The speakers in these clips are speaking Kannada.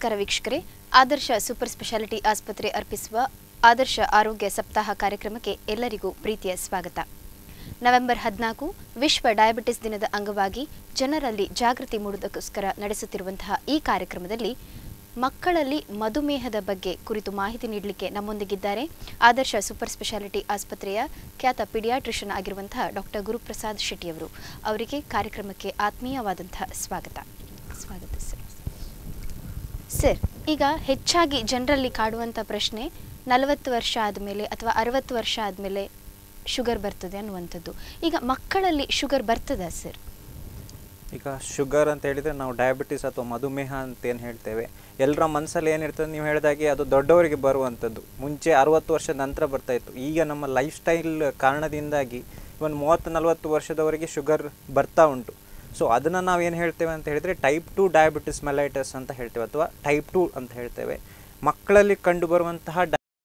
ನಮಸ್ಕಾರ ವೀಕ್ಷಕರೇ ಆದರ್ಶ ಸೂಪರ್ ಸ್ಪೆಷಾಲಿಟಿ ಆಸ್ಪತ್ರೆ ಅರ್ಪಿಸುವ ಆದರ್ಶ ಆರೋಗ್ಯ ಸಪ್ತಾಹ ಕಾರ್ಯಕ್ರಮಕ್ಕೆ ಎಲ್ಲರಿಗೂ ಪ್ರೀತಿಯ ಸ್ವಾಗತ ನವೆಂಬರ್ ಹದಿನಾಲ್ಕು ವಿಶ್ವ ಡಯಾಬಿಟಿಸ್ ದಿನದ ಅಂಗವಾಗಿ ಜನರಲ್ಲಿ ಜಾಗೃತಿ ಮೂಡುವುದಕ್ಕೋಸ್ಕರ ನಡೆಸುತ್ತಿರುವಂತಹ ಈ ಕಾರ್ಯಕ್ರಮದಲ್ಲಿ ಮಕ್ಕಳಲ್ಲಿ ಮಧುಮೇಹದ ಬಗ್ಗೆ ಕುರಿತು ಮಾಹಿತಿ ನೀಡಲಿಕ್ಕೆ ನಮ್ಮೊಂದಿಗಿದ್ದಾರೆ ಆದರ್ಶ ಸೂಪರ್ ಸ್ಪೆಷಾಲಿಟಿ ಆಸ್ಪತ್ರೆಯ ಖ್ಯಾತ ಪಿಡಿಯಾಟ್ರಿಷನ್ ಆಗಿರುವಂತಹ ಡಾಕ್ಟರ್ ಗುರುಪ್ರಸಾದ್ ಶೆಟ್ಟಿಯವರು ಅವರಿಗೆ ಕಾರ್ಯಕ್ರಮಕ್ಕೆ ಆತ್ಮೀಯವಾದಂತಹ ಸ್ವಾಗತ ಸ್ವಾಗತ ಸರ್ ಸರ್ ಈಗ ಹೆಚ್ಚಾಗಿ ಜನರಲ್ಲಿ ಕಾಡುವಂಥ ಪ್ರಶ್ನೆ ನಲವತ್ತು ವರ್ಷ ಆದಮೇಲೆ ಅಥವಾ ಅರವತ್ತು ವರ್ಷ ಆದಮೇಲೆ ಶುಗರ್ ಬರ್ತದೆ ಅನ್ನುವಂಥದ್ದು ಈಗ ಮಕ್ಕಳಲ್ಲಿ ಶುಗರ್ ಬರ್ತದಾ ಸರ್ ಈಗ ಶುಗರ್ ಅಂತ ಹೇಳಿದರೆ ನಾವು ಡಯಾಬಿಟಿಸ್ ಅಥವಾ ಮಧುಮೇಹ ಅಂತ ಏನು ಹೇಳ್ತೇವೆ ಎಲ್ಲರ ಮನಸ್ಸಲ್ಲಿ ಏನಿರ್ತದೆ ನೀವು ಹೇಳಿದಾಗೆ ಅದು ದೊಡ್ಡವರಿಗೆ ಬರುವಂಥದ್ದು ಮುಂಚೆ ಅರುವತ್ತು ವರ್ಷದ ನಂತರ ಬರ್ತಾ ಇತ್ತು ಈಗ ನಮ್ಮ ಲೈಫ್ ಸ್ಟೈಲ್ ಕಾರಣದಿಂದಾಗಿ ಒಂದು ಮೂವತ್ತು ನಲವತ್ತು ವರ್ಷದವರೆಗೆ ಶುಗರ್ ಬರ್ತಾ ಉಂಟು ಸೊ ಅದನ್ನು ನಾವು ಏನು ಹೇಳ್ತೇವೆ ಅಂತ ಹೇಳಿದರೆ ಟೈಪ್ ಟು ಡಯಾಬಿಟಿಸ್ ಮೆಲೈಟಸ್ ಅಂತ ಹೇಳ್ತೇವೆ ಅಥವಾ ಟೈಪ್ ಟು ಅಂತ ಹೇಳ್ತೇವೆ ಮಕ್ಕಳಲ್ಲಿ ಕಂಡುಬರುವಂತಹ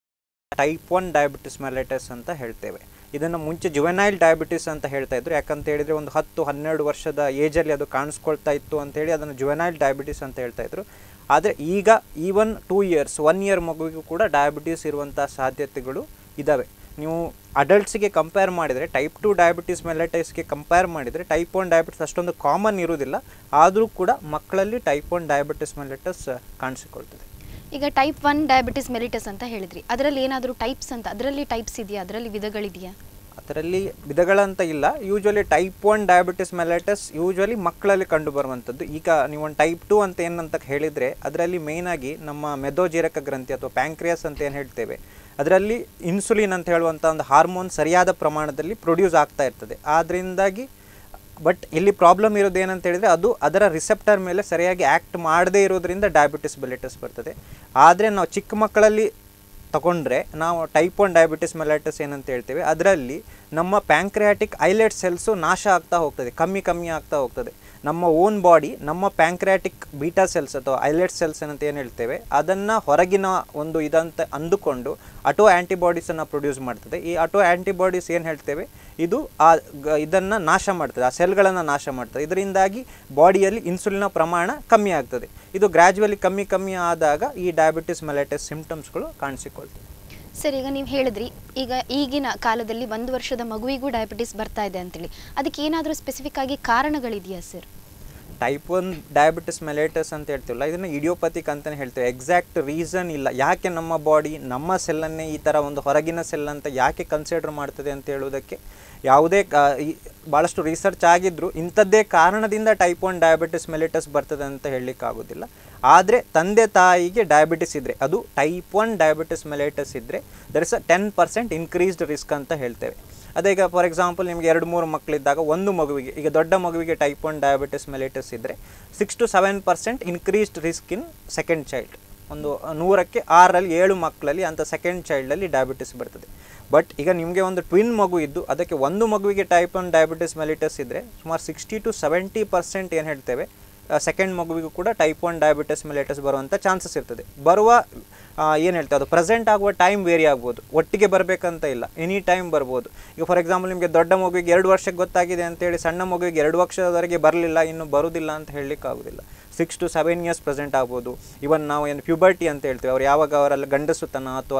ಟೈಪ್ ಒನ್ ಡಯಾಬಿಟಿಸ್ ಮೆಲೈಟಸ್ ಅಂತ ಹೇಳ್ತೇವೆ ಇದನ್ನು ಮುಂಚೆ ಜುವೆನೈಲ್ ಡಯಾಬಿಟಿಸ್ ಅಂತ ಹೇಳ್ತಾ ಇದ್ರು ಯಾಕಂತ ಹೇಳಿದರೆ ಒಂದು ಹತ್ತು ಹನ್ನೆರಡು ವರ್ಷದ ಏಜಲ್ಲಿ ಅದು ಕಾಣಿಸ್ಕೊಳ್ತಾ ಇತ್ತು ಅಂತೇಳಿ ಅದನ್ನು ಜುವೆನೈಲ್ ಡಯಾಬಿಟಿಸ್ ಅಂತ ಹೇಳ್ತಾ ಇದ್ರು ಆದರೆ ಈಗ even two years one year ಮಗುವಿಗೂ ಕೂಡ ಡಯಾಬಿಟಿಸ್ ಇರುವಂಥ ಸಾಧ್ಯತೆಗಳು ಇದ್ದಾವೆ ನೀವು ಅಡಲ್ಟ್ಸಿಗೆ ಕಂಪೇರ್ ಮಾಡಿದರೆ ಟೈಪ್ ಟು ಡಯಾಬಿಟಿಸ್ ಮೆಲೈಟೈಸ್ಗೆ ಕಂಪೇರ್ ಮಾಡಿದರೆ ಟೈಪ್ ಒನ್ ಡಯಾಬಿಟಿಸ್ ಅಷ್ಟೊಂದು ಕಾಮನ್ ಇರುವುದಿಲ್ಲ ಆದರೂ ಕೂಡ ಮಕ್ಕಳಲ್ಲಿ ಟೈಪ್ ಒನ್ ಡಯಾಬಿಟಿಸ್ ಮೆಲೈಟಸ್ ಕಾಣಿಸಿಕೊಳ್ತದೆ ಈಗ ಟೈಪ್ ಒನ್ ಡಯಾಬಿಟಿಸ್ ಮೆಲಿಟಸ್ ಅಂತ ಹೇಳಿದ್ರಿ ಅದರಲ್ಲಿ ಏನಾದರೂ ಟೈಪ್ಸ್ ಅಂತ ಅದರಲ್ಲಿ ಟೈಪ್ಸ್ ಇದೆಯಾ ಅದರಲ್ಲಿ ವಿಧಗಳಿದೆಯಾ ಅದರಲ್ಲಿ ವಿಧಗಳಂತ ಇಲ್ಲ usually type one diabetes mellitus usually ಮಕ್ಕಳಲ್ಲಿ ಕಂಡುಬರುವಂಥದ್ದು ಈಗ ನೀವು ಒಂದು ಟೈಪ್ ಟು ಅಂತ ಏನಂತ ಹೇಳಿದರೆ ಅದರಲ್ಲಿ ಮೇಯ್ನಾಗಿ ನಮ್ಮ ಮೆದೋಜೀರಕ ಗ್ರಂಥಿ ಅಥವಾ ಪ್ಯಾಂಕ್ರಿಯಾಸ್ ಅಂತ ಏನು ಹೇಳ್ತೇವೆ ಅದರಲ್ಲಿ ಇನ್ಸುಲಿನ್ ಅಂತ ಹೇಳುವಂಥ ಒಂದು ಹಾರ್ಮೋನ್ ಸರಿಯಾದ ಪ್ರಮಾಣದಲ್ಲಿ ಪ್ರೊಡ್ಯೂಸ್ ಆಗ್ತಾ ಇರ್ತದೆ ಆದ್ದರಿಂದಾಗಿ ಬಟ್ ಇಲ್ಲಿ ಪ್ರಾಬ್ಲಮ್ ಇರೋದು ಏನಂತ ಹೇಳಿದರೆ ಅದು ಅದರ ರಿಸೆಪ್ಟರ್ ಮೇಲೆ ಸರಿಯಾಗಿ ಆ್ಯಕ್ಟ್ ಮಾಡದೇ ಇರೋದ್ರಿಂದ ಡಯಾಬಿಟಿಸ್ ಬೆಲಿಟಸ್ ಬರ್ತದೆ ಆದರೆ ನಾವು ಚಿಕ್ಕ ಮಕ್ಕಳಲ್ಲಿ ತಗೊಂಡ್ರೆ ನಾವು ಟೈಪ್ ಒನ್ ಡಯಾಬಿಟಿಸ್ ಮೆಲೈಟಸ್ ಏನಂತ ಹೇಳ್ತೇವೆ ಅದರಲ್ಲಿ ನಮ್ಮ ಪ್ಯಾಂಕ್ರಿಯಾಟಿಕ್ ಐಲೆಟ್ ಸೆಲ್ಸು ನಾಶ ಆಗ್ತಾ ಹೋಗ್ತದೆ ಕಮ್ಮಿ ಕಮ್ಮಿ ಆಗ್ತಾ ಹೋಗ್ತದೆ ನಮ್ಮ ಓನ್ ಬಾಡಿ ನಮ್ಮ ಪ್ಯಾಂಕ್ರಿಯಾಟಿಕ್ ಬೀಟಾ ಸೆಲ್ಸ್ ಅಥವಾ ಐಲೆಟ್ ಸೆಲ್ಸ್ ಅಂತ ಏನು ಹೇಳ್ತೇವೆ ಅದನ್ನು ಹೊರಗಿನ ಒಂದು ಇದಂತ ಅಂದುಕೊಂಡು ಅಟೋ ಆ್ಯಂಟಿಬಾಡೀಸನ್ನು ಪ್ರೊಡ್ಯೂಸ್ ಮಾಡ್ತದೆ ಈ ಅಟೋ ಆ್ಯಂಟಿಬಾಡೀಸ್ ಏನು ಹೇಳ್ತೇವೆ ಇದು ಆ ಗ ಇದನ್ನು ನಾಶ ಮಾಡ್ತದೆ ಆ ಸೆಲ್ಗಳನ್ನು ನಾಶ ಮಾಡ್ತದೆ ಇದರಿಂದಾಗಿ ಬಾಡಿಯಲ್ಲಿ ಇನ್ಸುಲಿನ ಪ್ರಮಾಣ ಕಮ್ಮಿ ಆಗ್ತದೆ ಇದು ಗ್ರ್ಯಾಜುವಲಿ ಕಮ್ಮಿ ಕಮ್ಮಿ ಆದಾಗ ಈ ಡಯಾಬಿಟಿಸ್ ಮೆಲೈಟಿಸ್ ಸಿಂಪ್ಟಮ್ಸ್ಗಳು ಕಾಣಿಸಿಕೊಳ್ತದೆ ಸರ್ ಈಗ ನೀವು ಹೇಳಿದ್ರಿ ಈಗ ಈಗಿನ ಕಾಲದಲ್ಲಿ ಒಂದು ವರ್ಷದ ಮಗುವಿಗೂ ಡಯಾಬಿಟಿಸ್ ಬರ್ತಾ ಇದೆ ಅಂತೇಳಿ ಅದಕ್ಕೆ ಏನಾದರೂ ಸ್ಪೆಸಿಫಿಕ್ ಆಗಿ ಕಾರಣಗಳಿದೆಯಾ sir type one diabetes mellitus ಅಂತ ಹೇಳ್ತೀವಲ್ಲ ಇದನ್ನು ಇಡಿಯೋಪತಿಕ್ ಅಂತಲೇ ಹೇಳ್ತೇವೆ ಎಕ್ಸಾಕ್ಟ್ ರೀಸನ್ ಇಲ್ಲ ಯಾಕೆ ನಮ್ಮ ಬಾಡಿ ನಮ್ಮ ಸೆಲ್ಲನ್ನೇ ಈ ಥರ ಒಂದು ಹೊರಗಿನ ಸೆಲ್ ಅಂತ ಯಾಕೆ ಕನ್ಸಿಡರ್ ಮಾಡ್ತದೆ ಅಂತ ಹೇಳೋದಕ್ಕೆ ಯಾವುದೇ ಕಾ- ಈ- ಭಾಳಷ್ಟು ರಿಸರ್ಚ್ ಆಗಿದ್ದರೂ ಇಂಥದ್ದೇ ಕಾರಣದಿಂದ ಟೈಪ್ ಒನ್ ಡಯಾಬಿಟಿಸ್ ಮೆಲಿಟಸ್ ಬರ್ತದೆ ಅಂತ ಹೇಳಲಿಕ್ಕಾಗೋದಿಲ್ಲ ಆದರೆ ತಂದೆ ತಾಯಿಗೆ ಡಯಾಬಿಟಿಸ್ ಇದ್ದರೆ ಅದು ಟೈಪ್ ಒನ್ ಡಯಾಬಿಟಿಸ್ ಮೆಲೈಟಸ್ ಇದ್ದರೆ there is a ten percent increased risk ಅಂತ ಹೇಳ್ತೇವೆ ಅದೇ ಈಗ ಫಾರ್ ಎಕ್ಸಾಂಪಲ್ ನಿಮಗೆ ಎರಡು ಮೂರು ಮಕ್ಕಳಿದ್ದಾಗ ಒಂದು ಮಗುವಿಗೆ ಈಗ ದೊಡ್ಡ ಮಗುವಿಗೆ ಟೈಪ್ ಒನ್ ಡಯಾಬಿಟಿಸ್ ಮೆಲೈಟಸ್ ಇದ್ದರೆ six to seven percent increased risk in second child ಒಂದು ನೂರಕ್ಕೆ ಆರಲ್ಲಿ ಏಳು ಮಕ್ಕಳಲ್ಲಿ ಅಂಥ ಸೆಕೆಂಡ್ ಚೈಲ್ಡಲ್ಲಿ ಡಯಾಬಿಟಿಸ್ ಬರ್ತದೆ ಬಟ್ ಈಗ ನಿಮಗೆ ಒಂದು ಟ್ವಿನ್ ಮಗು ಇದ್ದು ಅದಕ್ಕೆ ಒಂದು ಮಗುವಿಗೆ ಟೈಪ್ ಒನ್ ಡಯಾಬಿಟಿಸ್ ಮೆಲಿಟಸ್ ಇದ್ದರೆ ಸುಮಾರು ಸಿಕ್ಸ್ಟಿ ಟು ಸೆವೆಂಟಿ ಪರ್ಸೆಂಟ್ ಏನು ಹೇಳ್ತೇವೆ ಸೆಕೆಂಡ್ ಮಗುವಿಗೂ ಕೂಡ ಟೈಪ್ ಒನ್ ಡಯಾಬಿಟಿಸ್ ಮೆಲಿಟಸ್ ಬರುವಂಥ ಚಾನ್ಸಸ್ ಇರ್ತದೆ ಬರುವ ಏನು ಹೇಳ್ತೇವೆ ಅದು ಪ್ರೆಸೆಂಟ್ ಆಗುವ ಟೈಮ್ ವೇರಿ ಆಗ್ಬೋದು ಒಟ್ಟಿಗೆ ಬರಬೇಕಂತ ಇಲ್ಲ ಎನಿ ಟೈಮ್ ಬರ್ಬೋದು ಈಗ ಫಾರ್ ಎಕ್ಸಾಂಪಲ್ ನಿಮಗೆ ದೊಡ್ಡ ಮಗುವಿಗೆ ಎರಡು ವರ್ಷಕ್ಕೆ ಗೊತ್ತಾಗಿದೆ ಅಂತೇಳಿ ಸಣ್ಣ ಮಗುವಿಗೆ ಎರಡು ವರ್ಷದವರೆಗೆ ಬರಲಿಲ್ಲ ಇನ್ನು ಬರುವುದಿಲ್ಲ ಅಂತ ಹೇಳಲಿಕ್ಕೆ ಆಗೋದಿಲ್ಲ six to seven years present ಆಗ್ಬೋದು ಇವನ್ ನಾವು ಏನು ಪ್ಯೂಬರ್ಟಿ ಅಂತ ಹೇಳ್ತೇವೆ ಅವ್ರು ಯಾವಾಗ ಅವರೆಲ್ಲ ಗಂಡಸುತನ ಅಥವಾ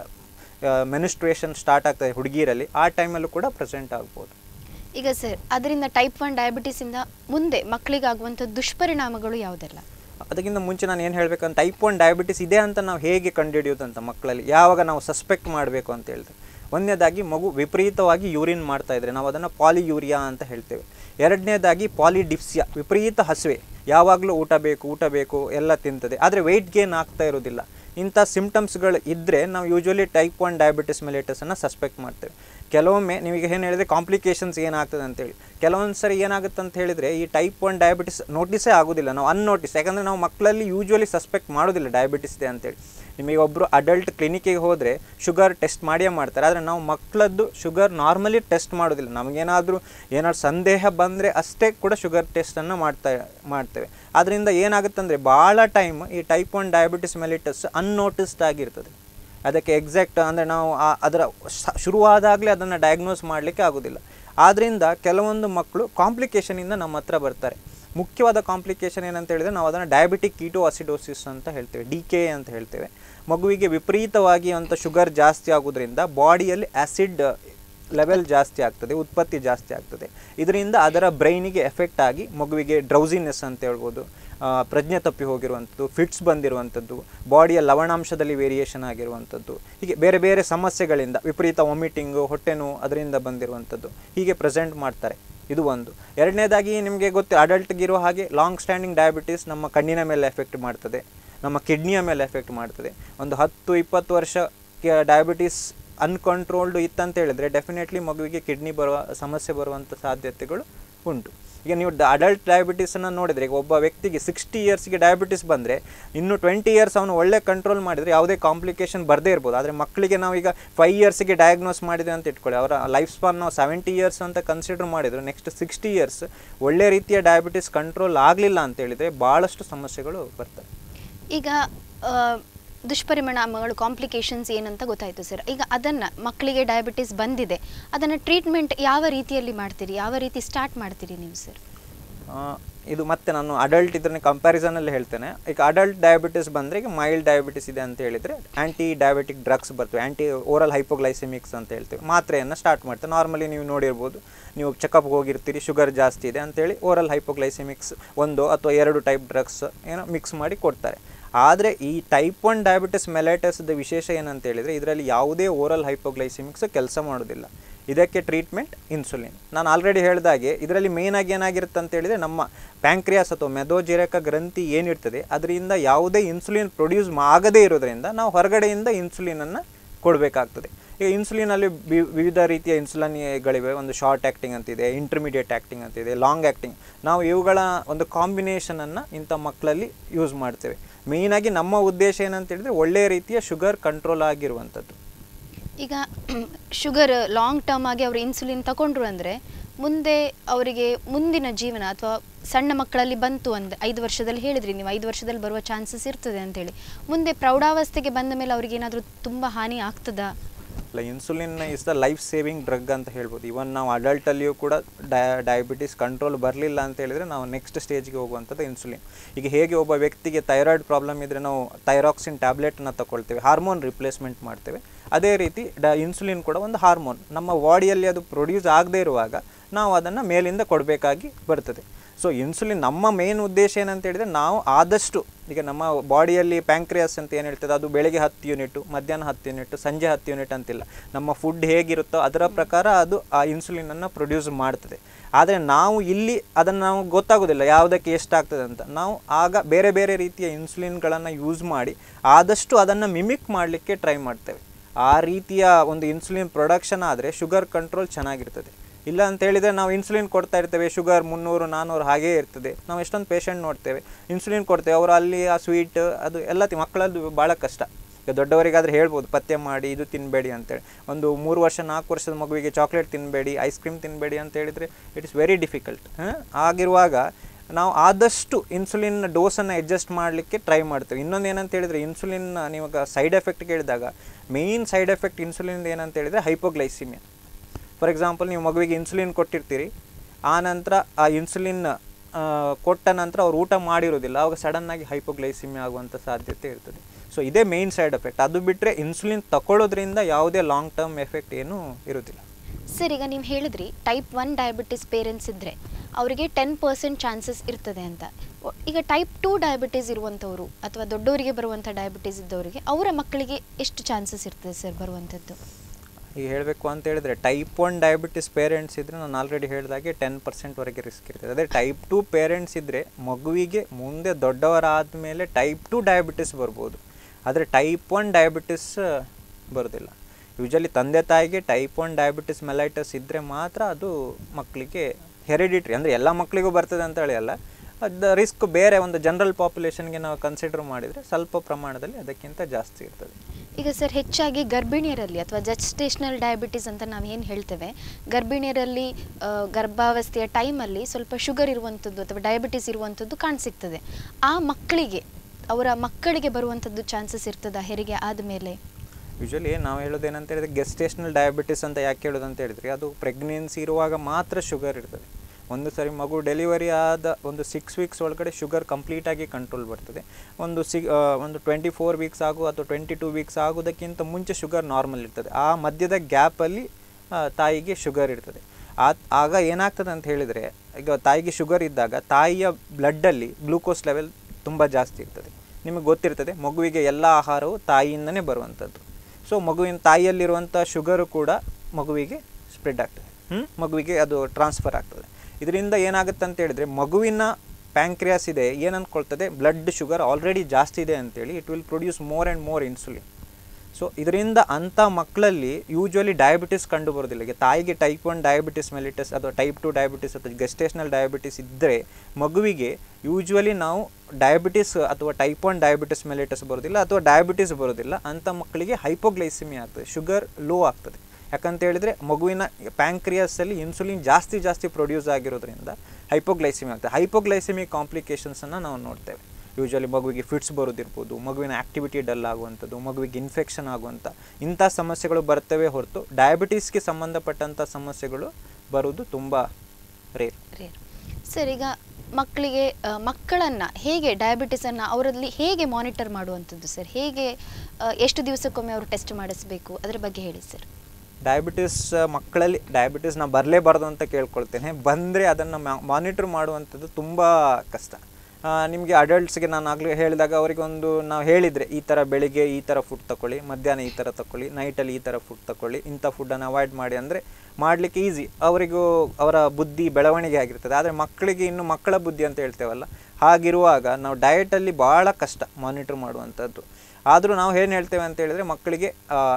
ಮೆನಿಸ್ಟ್ರೇಷನ್ ಸ್ಟಾರ್ಟ್ ಆಗ್ತದೆ ಹುಡುಗಿಯರಲ್ಲಿ ಆ ಟೈಮಲ್ಲೂ ಕೂಡ ಪ್ರೆಸೆಂಟ್ ಆಗ್ಬೋದು ಈಗ ಸರ್ ಅದರಿಂದ ಟೈಪ್ ಒನ್ ಡಯಾಬಿಟಿಸಿಂದ ಮುಂದೆ ಮಕ್ಕಳಿಗಾಗುವಂಥ ದುಷ್ಪರಿಣಾಮಗಳು ಯಾವುದೆಲ್ಲ ಅದಕ್ಕಿಂತ ಮುಂಚೆ ನಾನು ಏನು ಹೇಳಬೇಕಂತ ಟೈಪ್ ಒನ್ ಡಯಾಬಿಟಿಸ್ ಇದೆ ಅಂತ ನಾವು ಹೇಗೆ ಕಂಡುಹಿಡಿಯೋದಂತ ಮಕ್ಕಳಲ್ಲಿ ಯಾವಾಗ ನಾವು ಸಸ್ಪೆಕ್ಟ್ ಮಾಡಬೇಕು ಅಂತ ಹೇಳ್ತೇವೆ ಒಂದನೇದಾಗಿ ಮಗು ವಿಪರೀತವಾಗಿ ಯೂರಿನ್ ಮಾಡ್ತಾ ಇದ್ರೆ ನಾವು ಅದನ್ನು ಪಾಲಿಯೂರಿಯಾ ಅಂತ ಹೇಳ್ತೇವೆ ಎರಡನೇದಾಗಿ ಪಾಲಿಡಿಪ್ಸಿಯಾ ವಿಪರೀತ ಹಸಿವೆ ಯಾವಾಗಲೂ ಊಟ ಬೇಕು ಊಟ ಬೇಕು ಎಲ್ಲ ತಿಂತದೆ ಆದರೆ ವೆಯ್ಟ್ ಗೇನ್ ಆಗ್ತಾ ಇರೋದಿಲ್ಲ ಇಂಥ ಸಿಂಪ್ಟಮ್ಸ್ಗಳು ಇದ್ದರೆ ನಾವು ಯೂಶ್ವಲಿ ಟೈಪ್ ಒನ್ ಡಯಾಬಿಟಿಸ್ ಮೆಲಿಟಸನ್ನು ಸಸ್ಪೆಕ್ಟ್ ಮಾಡ್ತೇವೆ ಕೆಲವೊಮ್ಮೆ ನೀವೀಗ ಏನು ಹೇಳಿದರೆ ಕಾಂಪ್ಲಿಕೇಶನ್ಸ್ ಏನಾಗ್ತದೆ ಅಂತೇಳಿ ಕೆಲವೊಂದು ಸರಿ ಏನಾಗುತ್ತೆ ಅಂತ ಹೇಳಿದರೆ ಈ ಟೈಪ್ ಒನ್ ಡಯಾಬಿಟಿಸ್ ನೋಟಿಸೇ ಆಗೋದಿಲ್ಲ ನಾವು ಅನ್ನೋಟಿಸ್ ಯಾಕಂದರೆ ನಾವು ಮಕ್ಕಳಲ್ಲಿ ಯೂಶ್ವಲಿ ಸಸ್ಪೆಕ್ಟ್ ಮಾಡೋದಿಲ್ಲ ಡಯಾಬಿಟಿಸ್ ಇದೆ ಅಂತೇಳಿ ನಿಮಗೆ ಒಬ್ಬರು ಅಡಲ್ಟ್ ಕ್ಲಿನಿಕ್ಕಿಗೆ ಹೋದರೆ ಶುಗರ್ ಟೆಸ್ಟ್ ಮಾಡಿಯೇ ಮಾಡ್ತಾರೆ ಆದರೆ ನಾವು ಮಕ್ಕಳದ್ದು ಶುಗರ್ ನಾರ್ಮಲಿ ಟೆಸ್ಟ್ ಮಾಡೋದಿಲ್ಲ ನಮಗೇನಾದರೂ ಏನಾದ್ರು ಸಂದೇಹ ಬಂದರೆ ಅಷ್ಟೇ ಕೂಡ ಶುಗರ್ ಟೆಸ್ಟನ್ನು ಮಾಡ್ತಾ ಮಾಡ್ತೇವೆ ಅದರಿಂದ ಏನಾಗುತ್ತೆ ಅಂದರೆ ಭಾಳ ಟೈಮ್ ಈ type one diabetes mellitus unnoticed ಆಗಿರ್ತದೆ ಅದಕ್ಕೆ ಎಕ್ಸಾಕ್ಟ್ ಅಂದರೆ ನಾವು ಆ- ಅದರ ಶ- ಶುರುವಾದಾಗಲೇ ಅದನ್ನು ಡಯಾಗ್ನೋಸ್ ಮಾಡಲಿಕ್ಕೆ ಆಗೋದಿಲ್ಲ ಆದ್ದರಿಂದ ಕೆಲವೊಂದು ಮಕ್ಕಳು ಕಾಂಪ್ಲಿಕೇಶನಿಂದ ನಮ್ಮ ಹತ್ರ ಬರ್ತಾರೆ ಮುಖ್ಯವಾದ ಕಾಂಪ್ಲಿಕೇಶನ್ ಏನಂತ ಹೇಳಿದ್ರೆ ನಾವು ಅದನ್ನು ಡಯಾಬಿಟಿಕ್ ಕೀಟೋ ಅಸಿಡೋಸಿಸ್ ಅಂತ ಹೇಳ್ತೇವೆ ಡಿ ಕೆ ಅಂತ ಹೇಳ್ತೇವೆ ಮಗುವಿಗೆ ವಿಪರೀತವಾಗಿ ಅಂತ ಶುಗರ್ ಜಾಸ್ತಿ ಆಗೋದ್ರಿಂದ ಬಾಡಿಯಲ್ಲಿ ಆ್ಯಸಿಡ್ ಲೆವೆಲ್ ಜಾಸ್ತಿ ಆಗ್ತದೆ ಉತ್ಪತ್ತಿ ಜಾಸ್ತಿ ಆಗ್ತದೆ ಇದರಿಂದ ಅದರ ಬ್ರೈನಿಗೆ ಎಫೆಕ್ಟ್ ಆಗಿ ಮಗುವಿಗೆ ಡ್ರೌಸಿನೆಸ್ ಅಂತ ಹೇಳ್ಬೋದು ಆ, ಪ್ರಜ್ಞೆ ತಪ್ಪಿ ಹೋಗಿರುವಂಥದ್ದು ಫಿಟ್ಸ್ ಬಂದಿರುವಂಥದ್ದು ಬಾಡಿಯ ಲವಣಾಂಶದಲ್ಲಿ ವೇರಿಯೇಷನ್ ಆಗಿರುವಂಥದ್ದು ಹೀಗೆ ಬೇರೆ ಬೇರೆ ಸಮಸ್ಯೆಗಳಿಂದ ವಿಪರೀತ ವಾಮಿಟಿಂಗು ಹೊಟ್ಟೆನೋವು ಅದರಿಂದ ಬಂದಿರುವಂಥದ್ದು ಹೀಗೆ ಪ್ರೆಸೆಂಟ್ ಮಾಡ್ತಾರೆ ಇದು ಒಂದು ಎರಡನೇದಾಗಿ ನಿಮಗೆ ಗೊತ್ತು ಅಡಲ್ಟ್ಗಿರೋ ಹಾಗೆ ಲಾಂಗ್ ಸ್ಟ್ಯಾಂಡಿಂಗ್ ಡಯಾಬಿಟಿಸ್ ನಮ್ಮ ಕಣ್ಣಿನ ಮೇಲೆ ಎಫೆಕ್ಟ್ ಮಾಡ್ತದೆ ನಮ್ಮ ಕಿಡ್ನಿಯ ಮೇಲೆ ಎಫೆಕ್ಟ್ ಮಾಡ್ತದೆ ಒಂದು ಹತ್ತು ಇಪ್ಪತ್ತು ವರ್ಷ ಡಯಾಬಿಟಿಸ್ ಅನ್ಕಂಟ್ರೋಲ್ಡ್ ಇತ್ತಂತ ಹೇಳಿದ್ರೆ ಡೆಫಿನೆಟ್ಲಿ ಮಗುವಿಗೆ ಕಿಡ್ನಿ ಬರುವ ಸಮಸ್ಯೆ ಬರುವಂಥ ಸಾಧ್ಯತೆಗಳು ಉಂಟು ಈಗ ನೀವು ಅಡಲ್ಟ್ ಡಯಾಬಿಟಿಸನ್ನು ನೋಡಿದರೆ ಈಗ ಒಬ್ಬ ವ್ಯಕ್ತಿಗೆ ಸಿಕ್ಸ್ಟಿ ಇಯರ್ಸ್ಗೆ ಡಯಾಬಿಟಿಸ್ ಬಂದರೆ ಇನ್ನು ಟ್ವೆಂಟಿ ಇಯರ್ಸ್ ಅವನು ಒಳ್ಳೆ ಕಂಟ್ರೋಲ್ ಮಾಡಿದರೆ ಯಾವುದೇ ಕಾಂಪ್ಲಿಕೇಶನ್ ಬರದೇ ಇರ್ಬೋದು ಆದರೆ ಮಕ್ಕಳಿಗೆ ನಾವೀಗ ಫೈವ್ ಇಯರ್ಸ್ಗೆ ಡಯಾಗ್ನೋಸ್ ಮಾಡಿದೆ ಅಂತ ಇಟ್ಕೊಳ್ಳಿ ಅವರ ಲೈಫ್ ಸ್ಪಾನ್ ನಾವು ಸೆವೆಂಟಿ ಇಯರ್ಸ್ ಅಂತ ಕನ್ಸಿಡರ್ ಮಾಡಿದರೆ ನೆಕ್ಸ್ಟ್ ಸಿಕ್ಸ್ಟಿ ಇಯರ್ಸ್ ಒಳ್ಳೆ ರೀತಿಯ ಡಯಾಬಿಟಿಸ್ ಕಂಟ್ರೋಲ್ ಆಗಲಿಲ್ಲ ಅಂತ ಹೇಳಿದರೆ ಭಾಳಷ್ಟು ಸಮಸ್ಯೆಗಳು ಬರ್ತವೆ ಈಗ ಆ, ದುಷ್ಪರಿಣಾಮಗಳು ಕಾಂಪ್ಲಿಕೇಶನ್ಸ್ ಏನಂತ ಗೊತ್ತಾಯಿತು ಸರ್ ಈಗ ಅದನ್ನು ಮಕ್ಕಳಿಗೆ ಡಯಾಬಿಟಿಸ್ ಬಂದಿದೆ ಅದನ್ನು ಟ್ರೀಟ್ಮೆಂಟ್ ಯಾವ ರೀತಿಯಲ್ಲಿ ಮಾಡ್ತೀರಿ ಯಾವ ರೀತಿ ಸ್ಟಾರ್ಟ್ ಮಾಡ್ತೀರಿ ನೀವು ಸರ್ ಆ, ಇದು ಮತ್ತೆ ನಾನು ಅಡಲ್ಟ್ ಇದನ್ನ ಕಂಪ್ಯಾರಿಸನಲ್ಲಿ ಹೇಳ್ತೇನೆ ಈಗ ಅಡಲ್ಟ್ ಡಯಾಬಿಟಿಸ್ ಬಂದರೆ ಈಗ ಮೈಲ್ಡ್ ಡಯಾಬಿಟಿಸ್ ಇದೆ ಅಂತ ಹೇಳಿದರೆ ಆ್ಯಂಟಿ ಡಯಾಬಿಟಿಕ್ ಡ್ರಗ್ಸ್ ಬರ್ತವೆ ಆ್ಯಂಟಿ ಓರಲ್ ಹೈಪೋಗ್ಲೈಸೆಮಿಕ್ಸ್ ಅಂತ ಹೇಳ್ತೇವೆ ಮಾತ್ರೆಯನ್ನು ಸ್ಟಾರ್ಟ್ ಮಾಡ್ತೇವೆ ನಾರ್ಮಲಿ ನೀವು ನೋಡಿರ್ಬೋದು ನೀವು ಚೆಕಪ್ಗೆ ಹೋಗಿರ್ತೀರಿ ಶುಗರ್ ಜಾಸ್ತಿ ಇದೆ ಅಂತೇಳಿ ಓರಲ್ ಹೈಪೋಗ್ಲೈಸೆಮಿಕ್ಸ್ ಒಂದು ಅಥವಾ ಎರಡು ಟೈಪ್ ಡ್ರಗ್ಸ್ ಏನೋ ಮಿಕ್ಸ್ ಮಾಡಿ ಕೊಡ್ತಾರೆ ಆದರೆ ಈ ಟೈಪ್ ಒನ್ ಡಯಾಬಿಟಿಸ್ ಮೆಲೈಟಸ್ದ ವಿಶೇಷ ಏನಂತ ಹೇಳಿದರೆ ಇದರಲ್ಲಿ ಯಾವುದೇ ಓರಲ್ ಹೈಪೋಗ್ಲೈಸೆಮಿಕ್ಸ್ ಕೆಲಸ ಮಾಡೋದಿಲ್ಲ ಇದಕ್ಕೆ ಟ್ರೀಟ್ಮೆಂಟ್ ಇನ್ಸುಲಿನ್ ನಾನು ಆಲ್ರೆಡಿ ಹೇಳಿದಾಗೆ ಇದರಲ್ಲಿ ಮೇಯ್ನಾಗಿ ಏನಾಗಿರುತ್ತೆ ಅಂತ ಹೇಳಿದರೆ ನಮ್ಮ ಪ್ಯಾಂಕ್ರಿಯಾಸ್ ಅಥವಾ ಮೆದೋಜಿರಕ ಗ್ರಂಥಿ ಏನಿರ್ತದೆ ಅದರಿಂದ ಯಾವುದೇ ಇನ್ಸುಲಿನ್ ಪ್ರೊಡ್ಯೂಸ್ ಆಗದೇ ಇರೋದ್ರಿಂದ ನಾವು ಹೊರಗಡೆಯಿಂದ ಇನ್ಸುಲಿನನ್ನು ಕೊಡಬೇಕಾಗ್ತದೆ ಈಗ ಇನ್ಸುಲಿನಲ್ಲಿ ವಿ- ವಿವಿಧ ರೀತಿಯ ಇನ್ಸುಲಿನ್ಗಳಿವೆ ಒಂದು ಶಾರ್ಟ್ ಆ್ಯಕ್ಟಿಂಗ್ ಅಂತಿದೆ ಇಂಟರ್ಮೀಡಿಯೇಟ್ ಆ್ಯಕ್ಟಿಂಗ್ ಅಂತಿದೆ ಲಾಂಗ್ ಆ್ಯಕ್ಟಿಂಗ್ ನಾವು ಇವುಗಳ ಒಂದು ಕಾಂಬಿನೇಷನನ್ನು ಇಂಥ ಮಕ್ಕಳಲ್ಲಿ ಯೂಸ್ ಮಾಡ್ತೇವೆ ಮೇಯ್ನಾಗಿ ನಮ್ಮ ಉದ್ದೇಶ ಏನಂತ ಹೇಳಿದರೆ ಒಳ್ಳೆಯ ರೀತಿಯ ಶುಗರ್ ಕಂಟ್ರೋಲ್ ಆಗಿರುವಂಥದ್ದು ಈಗ ಶುಗರ್ ಲಾಂಗ್ ಟರ್ಮ್ ಆಗಿ ಅವರು ಇನ್ಸುಲಿನ್ ತಗೊಂಡ್ರು ಅಂದರೆ ಮುಂದೆ ಅವರಿಗೆ ಮುಂದಿನ ಜೀವನ ಅಥವಾ ಸಣ್ಣ ಮಕ್ಕಳಲ್ಲಿ ಬಂತು ಅಂದ ಐದು ವರ್ಷದಲ್ಲಿ ಹೇಳಿದ್ರಿ ನೀವು ಐದು ವರ್ಷದಲ್ಲಿ ಬರುವ ಚಾನ್ಸಸ್ ಇರ್ತದೆ ಅಂತೇಳಿ ಮುಂದೆ ಪ್ರೌಢಾವಸ್ಥೆಗೆ ಬಂದ ಮೇಲೆ ಅವ್ರಿಗೆ ಏನಾದರೂ ತುಂಬ ಹಾನಿ ಆಗ್ತದಾ ಇಲ್ಲ insulin is the life saving drug ಅಂತ ಹೇಳ್ಬೋದು ಇವನ್ ನಾವು ಅಡಲ್ಟಲ್ಲಿಯೂ ಕೂಡ ಡಯ ಡಯಾಬಿಟಿಸ್ ಕಂಟ್ರೋಲ್ ಬರಲಿಲ್ಲ ಅಂತ ಹೇಳಿದರೆ ನಾವು ನೆಕ್ಸ್ಟ್ ಸ್ಟೇಜ್ಗೆ ಹೋಗುವಂಥದ್ದು ಇನ್ಸುಲಿನ್ ಈಗ ಹೇಗೆ ಒಬ್ಬ ವ್ಯಕ್ತಿಗೆ ಥೈರಾಯ್ಡ್ ಪ್ರಾಬ್ಲಮ್ ಇದ್ದರೆ ನಾವು ಥೈರಾಕ್ಸಿನ್ ಟ್ಯಾಬ್ಲೆಟನ್ನು ತಗೊಳ್ತೇವೆ ಹಾರ್ಮೋನ್ ರಿಪ್ಲೇಸ್ಮೆಂಟ್ ಮಾಡ್ತೇವೆ ಅದೇ ರೀತಿ ಡ ಇನ್ಸುಲಿನ್ ಕೂಡ ಒಂದು ಹಾರ್ಮೋನ್ ನಮ್ಮ ಬಾಡಿಯಲ್ಲಿ ಅದು ಪ್ರೊಡ್ಯೂಸ್ ಆಗದೇ ಇರುವಾಗ ನಾವು ಅದನ್ನು ಮೇಲಿಂದ ಕೊಡಬೇಕಾಗಿ ಬರ್ತದೆ ಸೊ ಇನ್ಸುಲಿನ್ ನಮ್ಮ ಮೇನ್ ಉದ್ದೇಶ ಏನಂತ ಹೇಳಿದರೆ ನಾವು ಆದಷ್ಟು ಈಗ ನಮ್ಮ ಬಾಡಿಯಲ್ಲಿ ಪ್ಯಾಂಕ್ರಿಯಾಸ್ ಅಂತ ಏನು ಹೇಳ್ತದೆ ಅದು ಬೆಳಗ್ಗೆ ಹತ್ತು ಯೂನಿಟು ಮಧ್ಯಾಹ್ನ ಹತ್ತು ಯೂನಿಟ್ ಸಂಜೆ ಹತ್ತು ಯೂನಿಟ್ ಅಂತಿಲ್ಲ ನಮ್ಮ ಫುಡ್ ಹೇಗಿರುತ್ತೋ ಅದರ ಪ್ರಕಾರ ಅದು ಆ ಇನ್ಸುಲಿನನ್ನು ಪ್ರೊಡ್ಯೂಸ್ ಮಾಡ್ತದೆ ಆದರೆ ನಾವು ಇಲ್ಲಿ ಅದನ್ನು ನಾವು ಗೊತ್ತಾಗೋದಿಲ್ಲ ಯಾವುದಕ್ಕೆ ಎಷ್ಟಾಗ್ತದೆ ಅಂತ ನಾವು ಆಗ ಬೇರೆ ಬೇರೆ ರೀತಿಯ ಇನ್ಸುಲಿನ್ಗಳನ್ನು ಯೂಸ್ ಮಾಡಿ ಆದಷ್ಟು ಅದನ್ನು ಮಿಮಿಕ್ ಮಾಡಲಿಕ್ಕೆ ಟ್ರೈ ಮಾಡ್ತೇವೆ ಆ ರೀತಿಯ ಒಂದು ಇನ್ಸುಲಿನ್ ಪ್ರೊಡಕ್ಷನ್ ಆದರೆ ಶುಗರ್ ಕಂಟ್ರೋಲ್ ಚೆನ್ನಾಗಿರ್ತದೆ ಇಲ್ಲ ಅಂತ ಹೇಳಿದರೆ ನಾವು ಇನ್ಸುಲಿನ್ ಕೊಡ್ತಾ ಇರ್ತೇವೆ ಶುಗರ್ ಮುನ್ನೂರು ನಾನ್ನೂರು ಹಾಗೇ ಇರ್ತದೆ ನಾವು ಎಷ್ಟೊಂದು ಪೇಷಂಟ್ ನೋಡ್ತೇವೆ ಇನ್ಸುಲಿನ್ ಕೊಡ್ತೇವೆ ಅವರು ಅಲ್ಲಿ ಆ ಸ್ವೀಟ್ ಅದು ಎಲ್ಲ ತಿ- ಮಕ್ಕಳದ್ದು ಭಾಳ ಕಷ್ಟ ಈಗ ದೊಡ್ಡವರಿಗಾದ್ರೆ ಹೇಳ್ಬೋದು ಪಥ್ಯ ಮಾಡಿ ಇದು ತಿನ್ನಬೇಡಿ ಅಂತೇಳಿ ಒಂದು ಮೂರು ವರ್ಷ ನಾಲ್ಕು ವರ್ಷದ ಮಗುವಿಗೆ ಚಾಕ್ಲೇಟ್ ತಿನ್ನಬೇಡಿ ಐಸ್ ಕ್ರೀಮ್ ತಿನ್ನಬೇಡಿ ಅಂತ ಹೇಳಿದರೆ ಇಟ್ ಇಸ್ ವೆರಿ ಡಿಫಿಕಲ್ಟ್ ಆಗಿರುವಾಗ ನಾವು ಆದಷ್ಟು ಇನ್ಸುಲಿನ್ ಡೋಸನ್ನು ಅಡ್ಜಸ್ಟ್ ಮಾಡಲಿಕ್ಕೆ ಟ್ರೈ ಮಾಡ್ತೇವೆ ಇನ್ನೊಂದು ಏನಂತ ಹೇಳಿದರೆ ಇನ್ಸುಲಿನ್ ನೀವಾಗ ಸೈಡ್ ಎಫೆಕ್ಟ್ ಕೇಳಿದಾಗ ಮೇಯ್ನ್ ಸೈಡ್ ಎಫೆಕ್ಟ್ ಇನ್ಸುಲಿನ್ ಏನಂತ ಹೇಳಿದರೆ ಹೈಪೋಗ್ಲೈಸಿಮಿಯಾ ಫಾರ್ ಎಕ್ಸಾಂಪಲ್ ನೀವು ಮಗುವಿಗೆ ಇನ್ಸುಲಿನ್ ಕೊಟ್ಟಿರ್ತೀರಿ ಆ ನಂತರ ಆ ಇನ್ಸುಲಿನ್ ಆ, ಕೊಟ್ಟ ನಂತರ ಅವ್ರು ಊಟ ಮಾಡಿರೋದಿಲ್ಲ ಆವಾಗ ಸಡನ್ನಾಗಿ ಹೈಪೋಗ್ಲೈಸಿಮಿ ಆಗುವಂಥ ಸಾಧ್ಯತೆ ಇರ್ತದೆ ಸೊ ಇದೇ ಮೇಯ್ನ್ ಸೈಡ್ ಎಫೆಕ್ಟ್ ಅದು ಬಿಟ್ಟರೆ ಇನ್ಸುಲಿನ್ ತಗೊಳ್ಳೋದ್ರಿಂದ ಯಾವುದೇ ಲಾಂಗ್ ಟರ್ಮ್ ಎಫೆಕ್ಟ್ ಏನೂ ಇರೋದಿಲ್ಲ ಸರ್ ಈಗ ನೀವು ಹೇಳಿದ್ರಿ ಟೈಪ್ ಒನ್ ಡಯಾಬಿಟಿಸ್ ಪೇರೆಂಟ್ಸ್ ಇದ್ದರೆ ಅವರಿಗೆ ಟೆನ್ ಪರ್ಸೆಂಟ್ ಚಾನ್ಸಸ್ ಇರ್ತದೆ ಅಂತ ಒ- ಈಗ ಟೈಪ್ ಟೂ ಡಯಾಬಿಟೀಸ್ ಇರುವಂಥವ್ರು ಅಥವಾ ದೊಡ್ಡವರಿಗೆ ಬರುವಂಥ ಡಯಾಬಿಟೀಸ್ ಇದ್ದವರಿಗೆ ಅವರ ಮಕ್ಕಳಿಗೆ ಎಷ್ಟು ಚಾನ್ಸಸ್ ಇರ್ತದೆ ಸರ್ ಬರುವಂಥದ್ದು ಈಗ ಹೇಳಬೇಕು ಅಂತ ಹೇಳಿದ್ರೆ ಟೈಪ್ ಒನ್ ಡಯಾಬಿಟಿಸ್ ಪೇರೆಂಟ್ಸ್ ಇದ್ದರೆ ನಾನು ಆಲ್ರೆಡಿ ಹೇಳಿದಾಗೆ ಟೆನ್ ಪರ್ಸೆಂಟ್ವರೆಗೆ ರಿಸ್ಕ್ ಇರ್ತದೆ ಅದೇ ಟೈಪ್ ಟು ಪೇರೆಂಟ್ಸ್ ಇದ್ದರೆ ಮಗುವಿಗೆ ಮುಂದೆ ದೊಡ್ಡವರಾದ ಮೇಲೆ ಟೈಪ್ ಟು ಡಯಾಬಿಟಿಸ್ ಬರ್ಬೋದು ಆದರೆ ಟೈಪ್ ಒನ್ ಡಯಾಬಿಟಿಸ್ ಬರೋದಿಲ್ಲ ಯೂಶಲಿ ತಂದೆ ತಾಯಿಗೆ ಟೈಪ್ ಒನ್ ಡಯಾಬಿಟಿಸ್ ಮೆಲೈಟಸ್ ಇದ್ದರೆ ಮಾತ್ರ ಅದು ಮಕ್ಕಳಿಗೆ ಹೆರಿಡಿಟ್ರಿ ಅಂದರೆ ಎಲ್ಲ ಮಕ್ಕಳಿಗೂ ಬರ್ತದೆ ಅಂತ ಹೇಳಿ ಅಲ್ಲ ಅದು ರಿಸ್ಕ್ ಬೇರೆ ಒಂದು ಜನರಲ್ ಪಾಪ್ಯುಲೇಷನ್ಗೆ ನಾವು ಕನ್ಸಿಡರ್ ಮಾಡಿದರೆ ಸ್ವಲ್ಪ ಪ್ರಮಾಣದಲ್ಲಿ ಅದಕ್ಕಿಂತ ಜಾಸ್ತಿ ಇರ್ತದೆ ಈಗ ಸರ್ ಹೆಚ್ಚಾಗಿ ಗರ್ಭಿಣಿಯರಲ್ಲಿ ಅಥವಾ ಜಸ್ಟೇಷನಲ್ ಡಯಾಬಿಟಿಸ್ ಅಂತ ನಾವು ಏನು ಹೇಳ್ತೇವೆ ಗರ್ಭಿಣಿಯರಲ್ಲಿ ಆ, ಗರ್ಭಾವಸ್ಥೆಯ ಟೈಮಲ್ಲಿ ಸ್ವಲ್ಪ ಶುಗರ್ ಇರುವಂಥದ್ದು ಅಥವಾ ಡಯಾಬಿಟಿಸ್ ಇರುವಂಥದ್ದು ಕಾಣಸಿಗ್ತದೆ ಆ ಮಕ್ಕಳಿಗೆ ಅವರ ಮಕ್ಕಳಿಗೆ ಬರುವಂಥದ್ದು ಚಾನ್ಸಸ್ ಇರ್ತದ ಹೆರಿಗೆ ಆದಮೇಲೆ ಯೂಶಲಿ ನಾವು ಹೇಳೋದು ಏನಂತ ಹೇಳಿದ್ರೆ ಗೆಸ್ಟೇಷನಲ್ ಡಯಾಬಿಟಿಸ್ ಅಂತ ಯಾಕೆ ಹೇಳೋದು ಅಂತ ಹೇಳಿದ್ರೆ ಅದು ಪ್ರೆಗ್ನೆನ್ಸಿ ಇರುವಾಗ ಮಾತ್ರ ಶುಗರ್ ಇರ್ತದೆ ಒಂದು ಸರಿ ಮಗು ಡೆಲಿವರಿ ಆದ ಒಂದು ಸಿಕ್ಸ್ ವೀಕ್ಸ್ ಒಳಗಡೆ ಶುಗರ್ ಕಂಪ್ಲೀಟಾಗಿ ಕಂಟ್ರೋಲ್ ಬರ್ತದೆ ಒಂದು ಸಿ ಆ, ಒಂದು ಟ್ವೆಂಟಿ ಫೋರ್ ವೀಕ್ಸ್ ಆಗು ಅಥವಾ ಟ್ವೆಂಟಿ ಟೂ ವೀಕ್ಸ್ ಆಗೋದಕ್ಕಿಂತ ಮುಂಚೆ ಶುಗರ್ ನಾರ್ಮಲ್ ಇರ್ತದೆ ಆ ಮಧ್ಯದ ಗ್ಯಾಪಲ್ಲಿ ತಾಯಿಗೆ ಶುಗರ್ ಇರ್ತದೆ ಆ ಆಗ ಏನಾಗ್ತದೆ ಅಂತ ಹೇಳಿದರೆ ಈಗ ತಾಯಿಗೆ ಶುಗರ್ ಇದ್ದಾಗ ತಾಯಿಯ ಬ್ಲಡ್ಡಲ್ಲಿ ಗ್ಲೂಕೋಸ್ ಲೆವೆಲ್ ತುಂಬ ಜಾಸ್ತಿ ಇರ್ತದೆ ನಿಮಗೆ ಗೊತ್ತಿರ್ತದೆ ಮಗುವಿಗೆ ಎಲ್ಲ ಆಹಾರವು ತಾಯಿಯಿಂದನೇ ಬರುವಂಥದ್ದು ಸೊ ಮಗುವಿನ ತಾಯಿಯಲ್ಲಿರುವಂಥ ಶುಗರು ಕೂಡ ಮಗುವಿಗೆ ಸ್ಪ್ರೆಡ್ ಆಗ್ತದೆ ಹ್ಮ್? ಮಗುವಿಗೆ ಅದು ಟ್ರಾನ್ಸ್ಫರ್ ಆಗ್ತದೆ ಇದರಿಂದ ಏನಾಗುತ್ತೆ ಅಂತ ಹೇಳಿದರೆ ಮಗುವಿನ ಪ್ಯಾಂಕ್ರಿಯಾಸ್ ಇದೆ ಏನು ಅಂದ್ಕೊಳ್ತದೆ ಬ್ಲಡ್ ಶುಗರ್ ಆಲ್ರೆಡಿ ಜಾಸ್ತಿ ಇದೆ ಅಂತೇಳಿ it will produce more and more insulin so ಇದರಿಂದ ಅಂಥ ಮಕ್ಕಳಲ್ಲಿ ಯೂಶ್ವಲಿ ಡಯಾಬಿಟಿಸ್ ಕಂಡು ಬರೋದಿಲ್ಲ ಈಗ ತಾಯಿಗೆ ಟೈಪ್ ಒನ್ ಡಯಾಬಿಟಿಸ್ ಮೆಲಿಟಸ್ ಅಥವಾ ಟೈಪ್ ಟು ಡಯಾಬಿಟಿಸ್ ಅಥವಾ ಗೆಸ್ಟೇಷನಲ್ ಡಯಾಬಿಟಿಸ್ ಇದ್ದರೆ ಮಗುವಿಗೆ ಯೂಶ್ವಲಿ ನಾವು ಡಯಾಬಿಟಿಸ್ ಅಥವಾ ಟೈಪ್ ಒನ್ ಡಯಾಬಿಟಿಸ್ ಮೆಲಿಟಸ್ ಬರೋದಿಲ್ಲ ಅಥವಾ ಡಯಾಬಿಟಿಸ್ ಬರೋದಿಲ್ಲ ಅಂಥ ಮಕ್ಕಳಿಗೆ ಹೈಪೋಗ್ಲೈಸಿಮಿ ಆಗ್ತದೆ ಶುಗರ್ ಲೋ ಆಗ್ತದೆ ಯಾಕಂತ ಹೇಳಿದರೆ ಮಗುವಿನ ಪ್ಯಾಂಕ್ರಿಯಸಲ್ಲಿ ಇನ್ಸುಲಿನ್ ಜಾಸ್ತಿ ಜಾಸ್ತಿ ಪ್ರೊಡ್ಯೂಸ್ ಆಗಿರೋದ್ರಿಂದ ಹೈಪೋಗ್ಲೈಸಿಮಿ ಆಗ್ತದೆ ಹೈಪೋಗ್ಲೈಸಿಮಿ ಕಾಂಪ್ಲಿಕೇಶನ್ಸನ್ನು ನಾವು ನೋಡ್ತೇವೆ ಯೂಶ್ವಲಿ ಮಗುವಿಗೆ ಫಿಟ್ಸ್ ಬರೋದಿರ್ಬೋದು ಮಗುವಿನ ಆ್ಯಕ್ಟಿವಿಟಿ ಡಲ್ ಆಗುವಂಥದ್ದು ಮಗುವಿಗೆ ಇನ್ಫೆಕ್ಷನ್ ಆಗುವಂಥ ಇಂಥ ಸಮಸ್ಯೆಗಳು ಬರ್ತವೆ ಹೊರತು ಡಯಾಬಿಟೀಸ್ಗೆ ಸಂಬಂಧಪಟ್ಟಂಥ ಸಮಸ್ಯೆಗಳು ಬರೋದು ತುಂಬ ರೇರ್ ರೇರ್ ಸರ್ ಈಗ ಮಕ್ಕಳಿಗೆ ಆ, ಮಕ್ಕಳನ್ನ ಹೇಗೆ ಡಯಾಬಿಟಿಸನ್ನು ಅವರಲ್ಲಿ ಹೇಗೆ ಮಾನಿಟರ್ ಮಾಡುವಂಥದ್ದು ಸರ್ ಹೇಗೆ ಆ, ಎಷ್ಟು ದಿವಸಕ್ಕೊಮ್ಮೆ ಅವರು ಟೆಸ್ಟ್ ಮಾಡಿಸ್ಬೇಕು ಅದರ ಬಗ್ಗೆ ಹೇಳಿ ಸರ್ ಡಯಾಬಿಟಿಸ್ ಮಕ್ಕಳಲ್ಲಿ ಡಯಾಬಿಟಿಸ್ ನಾವು ಬರಲೇಬಾರ್ದು ಅಂತ ಕೇಳ್ಕೊಳ್ತೇನೆ ಬಂದರೆ ಅದನ್ನು ಮಾನಿಟ್ರ್ ಮಾಡುವಂಥದ್ದು ತುಂಬ ಕಷ್ಟ ನಿಮಗೆ ಅಡಲ್ಟ್ಸ್ಗೆ ನಾನು ಆಗಲೇ ಹೇಳಿದಾಗ ಅವರಿಗೆ ಒಂದು ನಾವು ಹೇಳಿದರೆ ಈ ಥರ ಬೆಳಿಗ್ಗೆ ಈ ಥರ ಫುಡ್ ತಗೊಳ್ಳಿ ಮಧ್ಯಾಹ್ನ ಈ ಥರ ತಗೊಳ್ಳಿ ನೈಟಲ್ಲಿ ಈ ಥರ ಫುಡ್ ತಗೊಳ್ಳಿ ಇಂಥ ಫುಡ್ಡನ್ನು ಅವಾಯ್ಡ್ ಮಾಡಿ ಅಂದರೆ ಮಾಡಲಿಕ್ಕೆ ಈಸಿ ಅವರಿಗೂ ಅವರ ಬುದ್ಧಿ ಬೆಳವಣಿಗೆ ಆಗಿರ್ತದೆ ಆದರೆ ಮಕ್ಕಳಿಗೆ ಇನ್ನು ಮಕ್ಕಳ ಬುದ್ಧಿ ಅಂತ ಹೇಳ್ತೇವಲ್ಲ ಹಾಗಿರುವಾಗ ನಾವು ಡಯಟಲ್ಲಿ ಭಾಳ ಕಷ್ಟ ಮಾನಿಟ್ರ್ ಮಾಡುವಂಥದ್ದು ಆದರೂ ನಾವು ಏನು ಹೇಳ್ತೇವೆ ಅಂತ ಹೇಳಿದರೆ ಮಕ್ಕಳಿಗೆ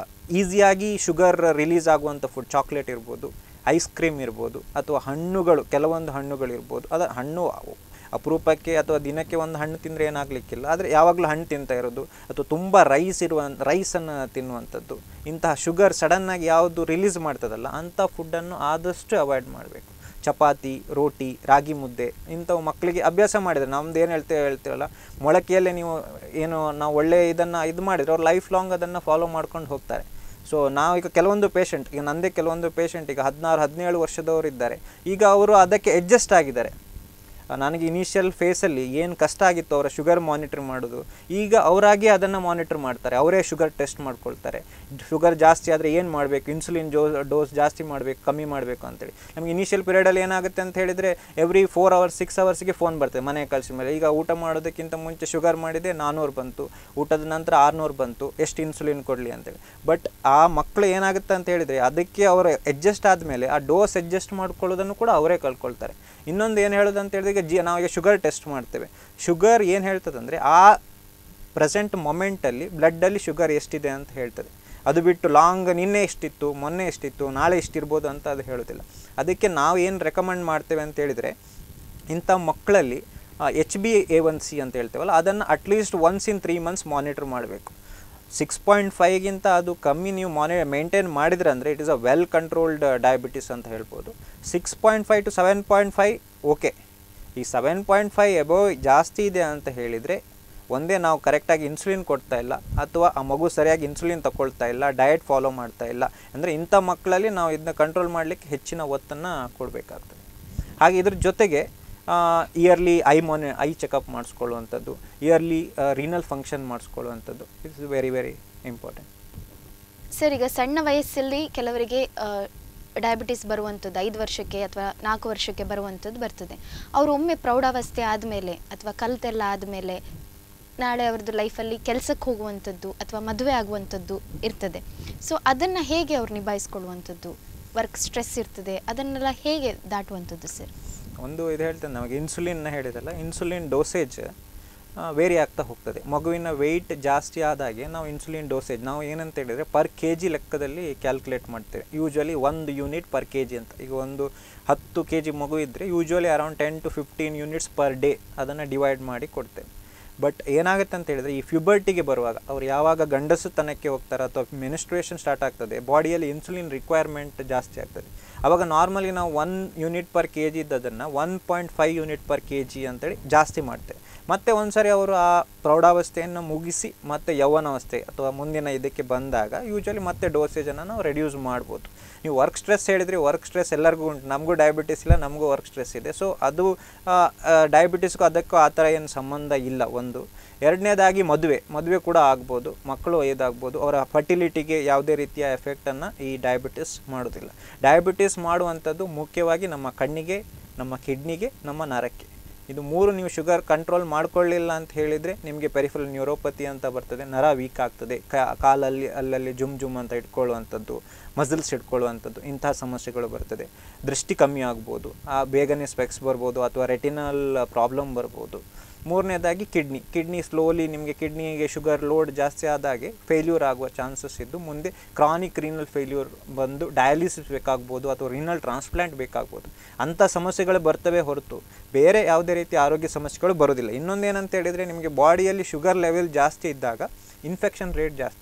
ಈಸಿಯಾಗಿ ಶುಗರ್ ರಿಲೀಸ್ ಆಗುವಂಥ ಫುಡ್ ಚಾಕ್ಲೇಟ್ ಇರ್ಬೋದು ಐಸ್ ಕ್ರೀಮ್ ಇರ್ಬೋದು ಅಥವಾ ಹಣ್ಣುಗಳು ಕೆಲವೊಂದು ಹಣ್ಣುಗಳು ಇರ್ಬೋದು ಅದು ಹಣ್ಣು ಅಪರೂಪಕ್ಕೆ ಅಥವಾ ದಿನಕ್ಕೆ ಒಂದು ಹಣ್ಣು ತಿಂದರೆ ಏನಾಗಲಿಕ್ಕಿಲ್ಲ ಆದರೆ ಯಾವಾಗಲೂ ಹಣ್ಣು ತಿಂತಾ ಇರೋದು ಅಥವಾ ತುಂಬ ರೈಸ್ ಇರುವ ರೈಸನ್ನು ತಿನ್ನುವಂಥದ್ದು ಇಂತಹ ಶುಗರ್ ಸಡನ್ನಾಗಿ ಯಾವುದು ರಿಲೀಸ್ ಮಾಡ್ತದಲ್ಲ ಅಂಥ ಫುಡ್ಡನ್ನು ಆದಷ್ಟು ಅವಾಯ್ಡ್ ಮಾಡಬೇಕು ಚಪಾತಿ ರೋಟಿ ರಾಗಿ ಮುದ್ದೆ ಇಂಥವು ಮಕ್ಕಳಿಗೆ ಅಭ್ಯಾಸ ಮಾಡಿದರೆ ನಮ್ದು ಏನು ಹೇಳ್ತೇವೆ ಹೇಳ್ತೇವಲ್ಲ ಮೊಳಕೆಯಲ್ಲೇ ನೀವು ಏನು ನಾವು ಒಳ್ಳೆಯ ಇದನ್ನು ಇದು ಮಾಡಿದರೆ ಅವ್ರು ಲೈಫ್ ಲಾಂಗ್ ಅದನ್ನು ಫಾಲೋ ಮಾಡ್ಕೊಂಡು ಹೋಗ್ತಾರೆ ಸೊ ನಾವು ಈಗ ಕೆಲವೊಂದು ಪೇಷಂಟ್ ಈಗ ನಂದೇ ಕೆಲವೊಂದು ಪೇಷಂಟ್ ಈಗ ಹದಿನಾರು ಹದಿನೇಳು ವರ್ಷದವರು ಇದ್ದಾರೆ ಈಗ ಅವರು ಅದಕ್ಕೆ ಅಡ್ಜಸ್ಟ್ ಆಗಿದ್ದಾರೆ ಆ, ನನಗೆ ಇನಿಷಿಯಲ್ ಫೇಸಲ್ಲಿ ಏನು ಕಷ್ಟ ಆಗಿತ್ತು ಅವರ ಶುಗರ್ ಮಾನಿಟರ್ ಮಾಡೋದು ಈಗ ಅವರಾಗಿ ಅದನ್ನು ಮಾನಿಟರ್ ಮಾಡ್ತಾರೆ ಅವರೇ ಶುಗರ್ ಟೆಸ್ಟ್ ಮಾಡ್ಕೊಳ್ತಾರೆ ಶುಗರ್ ಜಾಸ್ತಿ ಆದರೆ ಏನು ಮಾಡಬೇಕು ಇನ್ಸುಲಿನ್ ಜೋ ಡೋಸ್ ಜಾಸ್ತಿ ಮಾಡಬೇಕು ಕಮ್ಮಿ ಮಾಡಬೇಕು ಅಂತೇಳಿ ನಮಗೆ ಇನಿಷಿಯಲ್ ಪೀರಿಯಡಲ್ಲಿ ಏನಾಗುತ್ತೆ ಅಂತ ಹೇಳಿದರೆ ಎವ್ರಿ ಫೋರ್ ಅವರ್ಸ್ ಸಿಕ್ಸ್ ಅವರ್ಸ್ಗೆ ಫೋನ್ ಬರ್ತದೆ ಮನೆ ಕಳಿಸಿದ ಮೇಲೆ ಈಗ ಊಟ ಮಾಡೋದಕ್ಕಿಂತ ಮುಂಚೆ ಶುಗರ್ ಮಾಡಿದೆ ನಾನ್ನೂರು ಬಂತು ಊಟದ ನಂತರ ಆರುನೂರು ಬಂತು ಎಷ್ಟು ಇನ್ಸುಲಿನ್ ಕೊಡಲಿ ಅಂತೇಳಿ ಬಟ್ ಆ ಮಕ್ಕಳು ಏನಾಗುತ್ತೆ ಅಂತ ಹೇಳಿದರೆ ಅದಕ್ಕೆ ಅವರು ಅಡ್ಜಸ್ಟ್ ಆದಮೇಲೆ ಆ ಡೋಸ್ ಅಡ್ಜಸ್ಟ್ ಮಾಡ್ಕೊಳ್ಳೋದನ್ನು ಕೂಡ ಅವರೇ ಕಳ್ಕೊಳ್ತಾರೆ ಇನ್ನೊಂದು ಏನು ಹೇಳೋದು ಅಂತ ಹೇಳಿದ್ರೆ ಈಗ ಜಿ ನಾವೀಗ ಶುಗರ್ ಟೆಸ್ಟ್ ಮಾಡ್ತೇವೆ ಶುಗರ್ ಏನು ಹೇಳ್ತದಂದರೆ ಆ ಪ್ರೆಸೆಂಟ್ ಮೊಮೆಂಟಲ್ಲಿ ಬ್ಲಡ್ಡಲ್ಲಿ ಶುಗರ್ ಎಷ್ಟಿದೆ ಅಂತ ಹೇಳ್ತದೆ ಅದು ಬಿಟ್ಟು ಲಾಂಗ್ ನಿನ್ನೆ ಎಷ್ಟಿತ್ತು ಮೊನ್ನೆ ಎಷ್ಟಿತ್ತು ನಾಳೆ ಎಷ್ಟಿರ್ಬೋದು ಅಂತ ಅದು ಹೇಳೋದಿಲ್ಲ ಅದಕ್ಕೆ ನಾವು ಏನು ರೆಕಮೆಂಡ್ ಮಾಡ್ತೇವೆ ಅಂತ ಹೇಳಿದರೆ ಇಂಥ ಮಕ್ಕಳಲ್ಲಿ H B A one C ಅಂತ ಹೇಳ್ತೇವಲ್ಲ ಅದನ್ನು at least once in three months monitor ಮಾಡಬೇಕು ಸಿಕ್ಸ್ ಪಾಯಿಂಟ್ ಫೈವ್ಗಿಂತ ಅದು ಕಮ್ಮಿ ನೀವು ಮಾನಿ ಮೇಂಟೈನ್ ಮಾಡಿದ್ರೆ ಅಂದರೆ it is a well controlled diabetes ಅಂತ ಹೇಳ್ಬೋದು six point five to seven point five okay ಈ ಸೆವೆನ್ ಪಾಯಿಂಟ್ ಫೈವ್ ಎಬೋ ಜಾಸ್ತಿ ಇದೆ ಅಂತ ಹೇಳಿದರೆ ಒಂದೇ ನಾವು ಕರೆಕ್ಟಾಗಿ ಇನ್ಸುಲಿನ್ ಕೊಡ್ತಾ ಇಲ್ಲ ಅಥವಾ ಆ ಮಗು ಸರಿಯಾಗಿ ಇನ್ಸುಲಿನ್ ತಗೊಳ್ತಾ ಇಲ್ಲ ಡಯಟ್ ಫಾಲೋ ಮಾಡ್ತಾ ಇಲ್ಲ ಅಂದರೆ ಇಂಥ ಮಕ್ಕಳಲ್ಲಿ ನಾವು ಇದನ್ನ ಕಂಟ್ರೋಲ್ ಮಾಡಲಿಕ್ಕೆ ಹೆಚ್ಚಿನ ಒತ್ತನ್ನು ಕೊಡಬೇಕಾಗ್ತದೆ ಹಾಗೆ ಇದ್ರ ಜೊತೆಗೆ ಇಯರ್ಲಿ ಐ ಮೊನೆ ಐ ಚೆಕಪ್ ಮಾಡಿಸ್ಕೊಳ್ಳುವಂಥದ್ದು ಇಯರ್ಲಿ ರೀನಲ್ ಫಂಕ್ಷನ್ ಮಾಡಿಸ್ಕೊಳ್ಳುವಂಥದ್ದು it's very very important sir ಈಗ ಸಣ್ಣ ವಯಸ್ಸಲ್ಲಿ ಕೆಲವರಿಗೆ ಡಯಾಬಿಟಿಸ್ ಬರುವಂಥದ್ದು ಐದು ವರ್ಷಕ್ಕೆ ಅಥವಾ ನಾಲ್ಕು ವರ್ಷಕ್ಕೆ ಬರುವಂಥದ್ದು ಬರ್ತದೆ ಅವರು ಒಮ್ಮೆ ಪ್ರೌಢಾವಸ್ಥೆ ಆದಮೇಲೆ ಅಥವಾ ಕಲ್ತೆಲ್ಲ ಆದಮೇಲೆ ನಾಳೆ ಅವ್ರದ್ದು ಲೈಫಲ್ಲಿ ಕೆಲಸಕ್ಕೆ ಹೋಗುವಂಥದ್ದು ಅಥವಾ ಮದುವೆ ಆಗುವಂಥದ್ದು ಇರ್ತದೆ ಸೊ ಅದನ್ನು ಹೇಗೆ ಅವ್ರು ನಿಭಾಯಿಸ್ಕೊಳ್ಳುವಂಥದ್ದು ವರ್ಕ್ ಸ್ಟ್ರೆಸ್ ಇರ್ತದೆ ಅದನ್ನೆಲ್ಲ ಹೇಗೆ ದಾಟುವಂಥದ್ದು ಸರ್ ಒಂದು ಇದು ಹೇಳ್ತೇನೆ ನಮಗೆ ಇನ್ಸುಲಿನ್ನ ಹೇಳಿದಲ್ಲ ಇನ್ಸುಲಿನ್ ಡೋಸೇಜ್ ವೇರಿ ಆಗ್ತಾ ಹೋಗ್ತದೆ ಮಗುವಿನ ವೆಯ್ಟ್ ಜಾಸ್ತಿ ಆದಾಗೆ ನಾವು ಇನ್ಸುಲಿನ್ ಡೋಸೇಜ್ ನಾವು ಏನಂತ ಹೇಳಿದರೆ ಪರ್ ಕೆ ಜಿ ಲೆಕ್ಕದಲ್ಲಿ ಕ್ಯಾಲ್ಕುಲೇಟ್ ಮಾಡ್ತೇವೆ ಯೂಶ್ವಲಿ ಒಂದು ಯೂನಿಟ್ ಪರ್ ಕೆ ಜಿ ಅಂತ ಈಗ ಒಂದು ಹತ್ತು ಕೆ ಜಿ ಮಗು ಇದ್ದರೆ usually around ten to fifteen units per day ಅದನ್ನು ಡಿವೈಡ್ ಮಾಡಿ ಕೊಡ್ತೇವೆ ಬಟ್ ಏನಾಗುತ್ತೆ ಅಂತ ಹೇಳಿದರೆ ಈ ಫ್ಯೂಬರ್ಟಿಗೆ ಬರುವಾಗ ಅವ್ರು ಯಾವಾಗ ಗಂಡಸುತನಕ್ಕೆ ಹೋಗ್ತಾರೆ ಅಥವಾ ಮೆನಿಸ್ಟ್ರೇಷನ್ ಸ್ಟಾರ್ಟ್ ಆಗ್ತದೆ ಬಾಡಿಯಲ್ಲಿ ಇನ್ಸುಲಿನ್ ರಿಕ್ವೈರ್ಮೆಂಟ್ ಜಾಸ್ತಿ ಆಗ್ತದೆ ಆವಾಗ ನಾರ್ಮಲಿ ನಾವು one unit per K G ಇದ್ದದನ್ನು one point five unit per K G ಅಂತೇಳಿ ಜಾಸ್ತಿ ಮಾಡ್ತೇವೆ ಮತ್ತೆ ಒಂದ್ಸರಿ ಅವರು ಆ ಪ್ರೌಢಾವಸ್ಥೆಯನ್ನು ಮುಗಿಸಿ ಮತ್ತೆ ಯೌವನಾವಸ್ಥೆ ಅಥವಾ ಮುಂದಿನ ಇದಕ್ಕೆ ಬಂದಾಗ ಯೂಶಲಿ ಮತ್ತೆ ಡೋಸೇಜನ್ನು ನಾವು ರೆಡ್ಯೂಸ್ ಮಾಡ್ಬೋದು ನೀವು ವರ್ಕ್ ಸ್ಟ್ರೆಸ್ ಹೇಳಿದ್ರಿ ವರ್ಕ್ ಸ್ಟ್ರೆಸ್ ಎಲ್ಲರಿಗೂ ಉಂಟು ನಮಗೂ ಡಯಾಬಿಟಿಸ್ ಇಲ್ಲ ನಮಗೂ ವರ್ಕ್ ಸ್ಟ್ರೆಸ್ ಇದೆ ಸೊ ಅದು ಡಯಾಬಿಟಿಸ್ಗೂ ಅದಕ್ಕೂ ಆ ಥರ ಏನು ಸಂಬಂಧ ಇಲ್ಲ ಒಂದು ಎರಡನೇದಾಗಿ ಮದುವೆ ಮದುವೆ ಕೂಡ ಆಗ್ಬೋದು ಮಕ್ಕಳು ಇದಾಗ್ಬೋದು ಅವರ ಫರ್ಟಿಲಿಟಿಗೆ ಯಾವುದೇ ರೀತಿಯ ಎಫೆಕ್ಟನ್ನು ಈ ಡಯಾಬಿಟಿಸ್ ಮಾಡೋದಿಲ್ಲ ಡಯಾಬಿಟಿಸ್ ಮಾಡುವಂಥದ್ದು ಮುಖ್ಯವಾಗಿ ನಮ್ಮ ಕಣ್ಣಿಗೆ ನಮ್ಮ ಕಿಡ್ನಿಗೆ ನಮ್ಮ ನರಕ್ಕೆ ಇದು ಮೂರು ನೀವು ಶುಗರ್ ಕಂಟ್ರೋಲ್ ಮಾಡ್ಕೊಳ್ಳಿಲ್ಲ ಅಂತ ಹೇಳಿದರೆ ನಿಮಗೆ ಪೆರಿಫರಲ್ ನ್ಯೂರೋಪತಿ ಅಂತ ಬರ್ತದೆ ನರ ವೀಕ್ ಆಗ್ತದೆ ಕಾ- ಕಾಲಲ್ಲಿ ಅಲ್ಲಲ್ಲಿ ಜುಮ್ ಜುಮ್ ಅಂತ ಇಟ್ಕೊಳ್ಳುವಂಥದ್ದು ಮಸಲ್ಸ್ ಇಟ್ಕೊಳ್ಳುವಂಥದ್ದು ಇಂತಹ ಸಮಸ್ಯೆಗಳು ಬರ್ತದೆ ದೃಷ್ಟಿ ಕಮ್ಮಿ ಆಗ್ಬೋದು ಆ ಬೇಗನೆ ಸ್ಪೆಕ್ಸ್ ಬರ್ಬೋದು ಅಥವಾ ರೆಟಿನಲ್ ಪ್ರಾಬ್ಲಮ್ ಬರ್ಬೋದು ಮೂರನೇದಾಗಿ ಕಿಡ್ನಿ ಕಿಡ್ನಿ ಸ್ಲೋಲಿ ನಿಮಗೆ ಕಿಡ್ನಿಗೆ ಶುಗರ್ ಲೋಡ್ ಜಾಸ್ತಿ ಆದಾಗೆ ಫೇಲ್ಯೂರ್ ಆಗುವ ಚಾನ್ಸಸ್ ಇದ್ದು ಮುಂದೆ ಕ್ರಾನಿಕ್ ರೀನಲ್ ಫೇಲ್ಯೂರ್ ಬಂದು ಡಯಾಲಿಸಿಸ್ ಬೇಕಾಗ್ಬೋದು ಅಥವಾ ರೀನಲ್ ಟ್ರಾನ್ಸ್ಪ್ಲಾಂಟ್ ಬೇಕಾಗ್ಬೋದು ಅಂಥ ಸಮಸ್ಯೆಗಳು ಬರ್ತವೆ ಹೊರತು ಬೇರೆ ಯಾವುದೇ ರೀತಿ ಆರೋಗ್ಯ ಸಮಸ್ಯೆಗಳು ಬರೋದಿಲ್ಲ ಇನ್ನೊಂದೇನಂತ ಹೇಳಿದರೆ ನಿಮಗೆ ಬಾಡಿಯಲ್ಲಿ ಶುಗರ್ ಲೆವೆಲ್ ಜಾಸ್ತಿ ಇದ್ದಾಗ ಇನ್ಫೆಕ್ಷನ್ ರೇಟ್ ಜಾಸ್ತಿ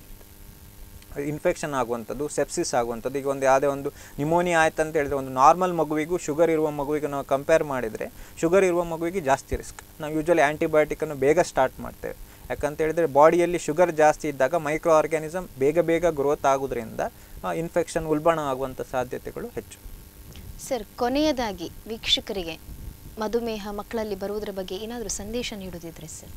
ಇನ್ಫೆಕ್ಷನ್ ಆಗುವಂಥದ್ದು ಸೆಪ್ಸಿಸ್ ಆಗುವಂಥದ್ದು ಈಗ ಒಂದು ಯಾವುದೇ ಒಂದು ನಿಮೋನಿಯಾ ಆಯ್ತು ಅಂತ ಹೇಳಿದ್ರೆ ಒಂದು ನಾರ್ಮಲ್ ಮಗುವಿಗೂ ಶುಗರ್ ಇರುವ ಮಗುವಿಗೆ ನಾವು ಕಂಪೇರ್ ಮಾಡಿದರೆ ಶುಗರ್ ಇರುವ ಮಗುವಿಗೆ ಜಾಸ್ತಿ ರಿಸ್ಕ್ ನಾವು ಯೂಶ್ವಲಿ ಆ್ಯಂಟಿಬಯೋಟಿಕನ್ನು ಬೇಗ ಸ್ಟಾರ್ಟ್ ಮಾಡ್ತೇವೆ ಯಾಕಂತ ಹೇಳಿದರೆ ಬಾಡಿಯಲ್ಲಿ ಶುಗರ್ ಜಾಸ್ತಿ ಇದ್ದಾಗ ಮೈಕ್ರೋ ಆರ್ಗ್ಯಾನಿಸಮ್ ಬೇಗ ಬೇಗ ಗ್ರೋತ್ ಆಗೋದ್ರಿಂದ ಇನ್ಫೆಕ್ಷನ್ ಉಲ್ಬಣ ಆಗುವಂಥ ಸಾಧ್ಯತೆಗಳು ಹೆಚ್ಚು ಸರ್ ಕೊನೆಯದಾಗಿ ವೀಕ್ಷಕರಿಗೆ ಮಧುಮೇಹ ಮಕ್ಕಳಲ್ಲಿ ಬರುವುದರ ಬಗ್ಗೆ ಏನಾದರೂ ಸಂದೇಶ ನೀಡುವುದಿದ್ರೆ ಸರ್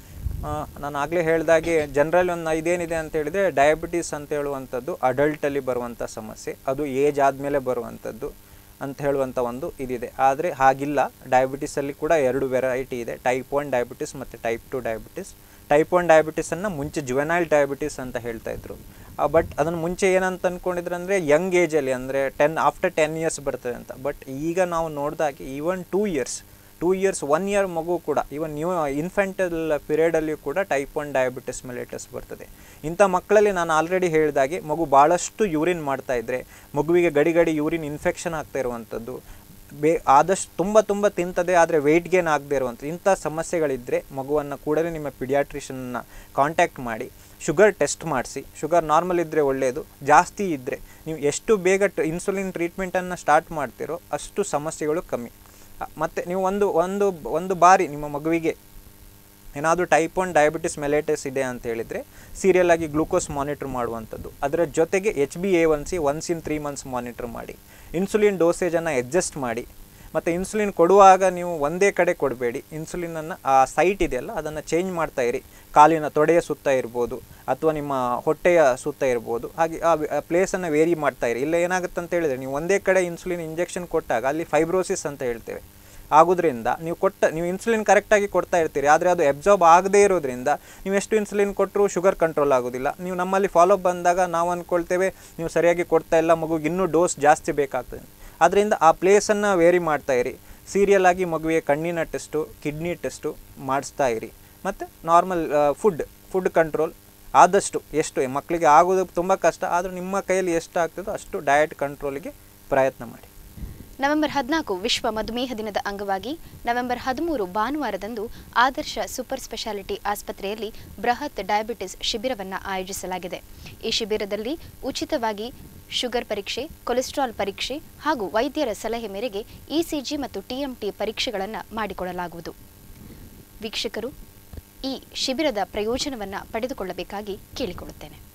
ಆ, ನಾನು ಆಗಲೇ ಹೇಳಿದಾಗೆ ಜನರಲ್ ಒಂದು ಇದೇನಿದೆ ಅಂತ ಹೇಳಿದರೆ ಡಯಾಬಿಟೀಸ್ ಅಂತ ಹೇಳುವಂಥದ್ದು ಅಡಲ್ಟಲ್ಲಿ ಬರುವಂಥ ಸಮಸ್ಯೆ ಅದು ಏಜ್ ಆದಮೇಲೆ ಬರುವಂಥದ್ದು ಅಂತ ಹೇಳುವಂಥ ಒಂದು ಇದಿದೆ ಆದರೆ ಹಾಗಿಲ್ಲ ಡಯಾಬಿಟಿಸಲ್ಲಿ ಕೂಡ ಎರಡು ವೆರೈಟಿ ಇದೆ ಟೈಪ್ ಒನ್ ಡಯಾಬಿಟಿಸ್ ಮತ್ತು type two diabetes type one ಡಯಾಬಿಟಿಸನ್ನು ಮುಂಚೆ ಜುವೆನೈಲ್ ಡಯಾಬಿಟಿಸ್ ಅಂತ ಹೇಳ್ತಾ ಇದ್ರು ಬಟ್ ಅದನ್ನು ಮುಂಚೆ ಏನಂತ ಅಂದ್ಕೊಂಡಿದ್ರು ಅಂದರೆ ಯಂಗ್ ಏಜಲ್ಲಿ ಅಂದರೆ ಟೆನ್ ಆಫ್ಟರ್ ಟೆನ್ ಇಯರ್ಸ್ ಬರ್ತದೆ ಅಂತ ಬಟ್ ಈಗ ನಾವು ನೋಡಿದಾಗೆ even two years two years one year ಮಗು ಕೂಡ ಇವನ್ ನ್ಯೂ ಇನ್ಫೆಂಟಲ್ ಪೀರಿಯಡಲ್ಲಿಯೂ ಕೂಡ ಟೈಪ್ ಒನ್ ಡಯಾಬಿಟಿಸ್ ಮೆಲಿಟಸ್ ಬರ್ತದೆ ಇಂಥ ಮಕ್ಕಳಲ್ಲಿ ನಾನು ಆಲ್ರೆಡಿ ಹೇಳಿದಾಗೆ ಮಗು ಭಾಳಷ್ಟು ಯೂರಿನ್ ಮಾಡ್ತಾ ಇದ್ದರೆ ಮಗುವಿಗೆ ಗಡಿ ಗಡಿ ಯೂರಿನ್ ಇನ್ಫೆಕ್ಷನ್ ಆಗ್ತಾ ಇರುವಂಥದ್ದು ಬೇ ಆದಷ್ಟು ತುಂಬ ತುಂಬ ತಿಂತದೆ ಆದರೆ ವೆಯ್ಟ್ ಗೇನ್ ಆಗದೆ ಇರುವಂಥದ್ದು ಇಂಥ ಸಮಸ್ಯೆಗಳಿದ್ದರೆ ಮಗುವನ್ನು ಕೂಡಲೇ ನಿಮ್ಮ ಪಿಡಿಯಾಟ್ರಿಷನ್ನ ಕಾಂಟ್ಯಾಕ್ಟ್ ಮಾಡಿ ಶುಗರ್ ಟೆಸ್ಟ್ ಮಾಡಿಸಿ ಶುಗರ್ ನಾರ್ಮಲ್ ಇದ್ದರೆ ಒಳ್ಳೆಯದು ಜಾಸ್ತಿ ಇದ್ದರೆ ನೀವು ಎಷ್ಟು ಬೇಗ ಇನ್ಸುಲಿನ್ ಟ್ರೀಟ್ಮೆಂಟನ್ನು ಸ್ಟಾರ್ಟ್ ಮಾಡ್ತೀರೋ ಅಷ್ಟು ಸಮಸ್ಯೆಗಳು ಕಮ್ಮಿ ಮತ್ತು ನೀವು ಒಂದು ಒಂದು ಒಂದು ಬಾರಿ ನಿಮ್ಮ ಮಗುವಿಗೆ ಏನಾದರೂ ಟೈಪ್ ಒನ್ ಡಯಾಬಿಟಿಸ್ ಮೆಲೆಟಸ್ ಇದೆ ಅಂತ ಹೇಳಿದರೆ ಸೀರಿಯಲ್ ಆಗಿ ಗ್ಲೂಕೋಸ್ ಮಾನಿಟರ್ ಮಾಡುವಂಥದ್ದು ಅದರ ಜೊತೆಗೆ H B A one C once in three months monitor ಮಾಡಿ ಇನ್ಸುಲಿನ್ ಡೋಸೇಜನ್ನು ಅಡ್ಜಸ್ಟ್ ಮಾಡಿ ಮತ್ತು ಇನ್ಸುಲಿನ್ ಕೊಡುವಾಗ ನೀವು ಒಂದೇ ಕಡೆ ಕೊಡಬೇಡಿ ಇನ್ಸುಲಿನನ್ನು ಆ ಸೈಟ್ ಇದೆಯಲ್ಲ ಅದನ್ನು ಚೇಂಜ್ ಮಾಡ್ತಾ ಇರಿ ಕಾಲಿನ ತೊಡೆಯ ಸುತ್ತ ಇರ್ಬೋದು ಅಥವಾ ನಿಮ್ಮ ಹೊಟ್ಟೆಯ ಸುತ್ತ ಇರ್ಬೋದು ಹಾಗೆ ಆ ಪ್ಲೇಸನ್ನು ವೇರಿ ಮಾಡ್ತಾ ಇರಿ ಇಲ್ಲ ಏನಾಗುತ್ತೆ ಅಂತ ಹೇಳಿದರೆ ನೀವು ಒಂದೇ ಕಡೆ ಇನ್ಸುಲಿನ್ ಇಂಜೆಕ್ಷನ್ ಕೊಟ್ಟಾಗ ಅಲ್ಲಿ ಫೈಬ್ರೋಸಿಸ್ ಅಂತ ಹೇಳ್ತೇವೆ ಆಗೋದ್ರಿಂದ ನೀವು ಕೊಟ್ಟ ನೀವು ಇನ್ಸುಲಿನ್ ಕರೆಕ್ಟಾಗಿ ಕೊಡ್ತಾ ಇರ್ತೀರಿ ಆದರೆ ಅದು ಎಬ್ಸಾರ್ಬ್ ಆಗದೇ ಇರೋದ್ರಿಂದ ನೀವು ಎಷ್ಟು ಇನ್ಸುಲಿನ್ ಕೊಟ್ಟರೂ ಶುಗರ್ ಕಂಟ್ರೋಲ್ ಆಗೋದಿಲ್ಲ ನೀವು ನಮ್ಮಲ್ಲಿ ಫಾಲೋ ಬಂದಾಗ ನಾವು ಅಂದ್ಕೊಳ್ತೇವೆ ನೀವು ಸರಿಯಾಗಿ ಕೊಡ್ತಾ ಇಲ್ಲ ಮಗುಗೆ ಇನ್ನೂ ಡೋಸ್ ಜಾಸ್ತಿ ಬೇಕಾಗ್ತದೆ ಅದರಿಂದ ಆ ಪ್ಲೇಸನ್ನು ವೇರಿ ಮಾಡ್ತಾ ಇರಿ ಸೀರಿಯಲ್ ಆಗಿ ಮಗುವಿಗೆ ಕಣ್ಣಿನ ಟೆಸ್ಟು ಕಿಡ್ನಿ ಟೆಸ್ಟು ಮಾಡಿಸ್ತಾ ಇರಿ ಮತ್ತು ನಾರ್ಮಲ್ ಫುಡ್ ಫುಡ್ ಕಂಟ್ರೋಲ್ ಆದಷ್ಟು ಎಷ್ಟು ಮಕ್ಕಳಿಗೆ ಆಗೋದು ತುಂಬ ಕಷ್ಟ ಆದರೂ ನಿಮ್ಮ ಕೈಯಲ್ಲಿ ಎಷ್ಟು ಆಗ್ತದೋ ಅಷ್ಟು ಡಯಟ್ ಕಂಟ್ರೋಲಿಗೆ ಪ್ರಯತ್ನ ಮಾಡಿ ನವೆಂಬರ್ ಹದಿನಾಲ್ಕು ವಿಶ್ವ ಮಧುಮೇಹ ದಿನದ ಅಂಗವಾಗಿ ನವೆಂಬರ್ ಹದಿಮೂರು ಭಾನುವಾರದಂದು ಆದರ್ಶ ಸೂಪರ್ ಸ್ಪೆಷಾಲಿಟಿ ಆಸ್ಪತ್ರೆಯಲ್ಲಿ ಬೃಹತ್ ಡಯಾಬಿಟಿಸ್ ಶಿಬಿರವನ್ನು ಆಯೋಜಿಸಲಾಗಿದೆ ಈ ಶಿಬಿರದಲ್ಲಿ ಉಚಿತವಾಗಿ ಶುಗರ್ ಪರೀಕ್ಷೆ ಕೊಲೆಸ್ಟ್ರಾಲ್ ಪರೀಕ್ಷೆ ಹಾಗೂ ವೈದ್ಯರ ಸಲಹೆ ಮೇರೆಗೆ ಇಸಿಜಿ ಮತ್ತು ಟಿಎಂಟಿ ಪರೀಕ್ಷೆಗಳನ್ನು ಮಾಡಿಕೊಡಲಾಗುವುದು ವೀಕ್ಷಕರು ಈ ಶಿಬಿರದ ಪ್ರಯೋಜನವನ್ನು ಪಡೆದುಕೊಳ್ಳಬೇಕಾಗಿ ಕೇಳಿಕೊಳ್ಳುತ್ತೇನೆ